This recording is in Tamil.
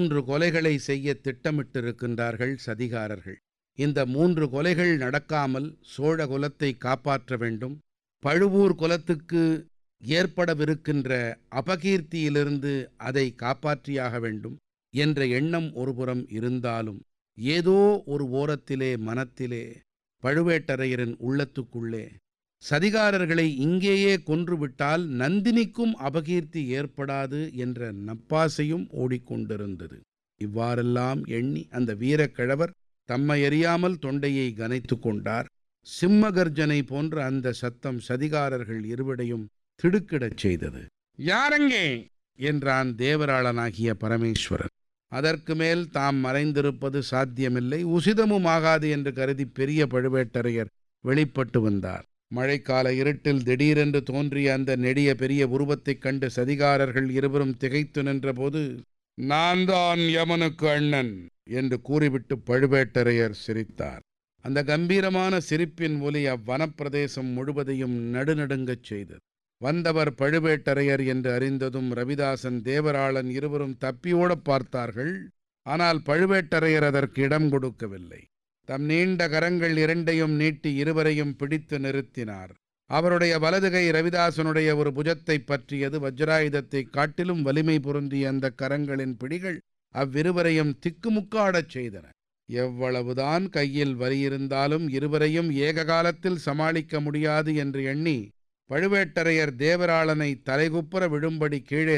மூன்று கொலைகளை செய்ய திட்டமிட்டிருக்கின்றார்கள் சதிகாரர்கள் இந்த மூன்று கொலைகள் நடக்காமல் சோழ குலத்தை காப்பாற்ற வேண்டும் பழுவூர் குலத்துக்கு ஏற்படவிருக்கின்ற அபகீர்த்தியிலிருந்து அதை காப்பாற்றியாக வேண்டும் என்ற எண்ணம் ஒருபுறம் இருந்தாலும் ஏதோ ஒரு ஓரத்திலே மனத்திலே பழுவேட்டரையரின் உள்ளத்துக்குள்ளே சதிகாரர்களை இங்கேயே கொன்றுவிட்டால் நந்தினிக்கும் அபகீர்த்தி ஏற்படாது என்ற நப்பாசையும் ஓடிக்கொண்டிருந்தது இவ்வாறெல்லாம் எண்ணி அந்த வீரக்கிழவர் தம்மை அறியாமல் தொண்டையை கனைத்து கொண்டார் சிம்மகர்ஜனை போன்ற அந்த சத்தம் சதிகாரர்கள் இருவரையும் திடுக்கிடச் செய்தது யாரங்கே என்றான் தேவராளனாகிய பரமேஸ்வரன் அதற்கு மேல் தாம் மறைந்திருப்பது சாத்தியமில்லை உசிதமும் ஆகாது என்று கருதி பெரிய பழுவேட்டரையர் வெளிப்பட்டு வந்தார் மழைக்கால இருட்டில் திடீரென்று தோன்றிய அந்த நெடிய பெரிய உருவத்தைக் கண்டு சதிகாரர்கள் இருவரும் திகைத்து நின்றபோது நான் தான் யமனுக்கு அண்ணன் என்று கூறிவிட்டு பழுவேட்டரையர் சிரித்தார் அந்த கம்பீரமான சிரிப்பின் ஒலி அவ்வனப்பிரதேசம் முழுவதையும் நடுநடுங்கச் செய்தது வந்தவர் பழுவேட்டரையர் என்று அறிந்ததும் ரவிதாசன் தேவராளன் இருவரும் தப்பியோடப் பார்த்தார்கள் ஆனால் பழுவேட்டரையர் அதற்கு இடம் கொடுக்கவில்லை தம் நீண்ட கரங்கள் இரண்டையும் நீட்டி இருவரையும் பிடித்து நிறுத்தினார் அவருடைய வலதுகை ரவிதாசனுடைய ஒரு புஜத்தை பற்றியது வஜ்ராயுதத்தை காட்டிலும் வலிமை பொருந்திய அந்த கரங்களின் பிடிகள் அவ்விருவரையும் திக்குமுக்காடச் செய்தன எவ்வளவுதான் கையில் வலியிருந்தாலும் இருவரையும் ஏக காலத்தில் சமாளிக்க முடியாது என்று எண்ணி பழுவேட்டரையர் தேவராளனை தலைகுப்புற விழும்படி கீழே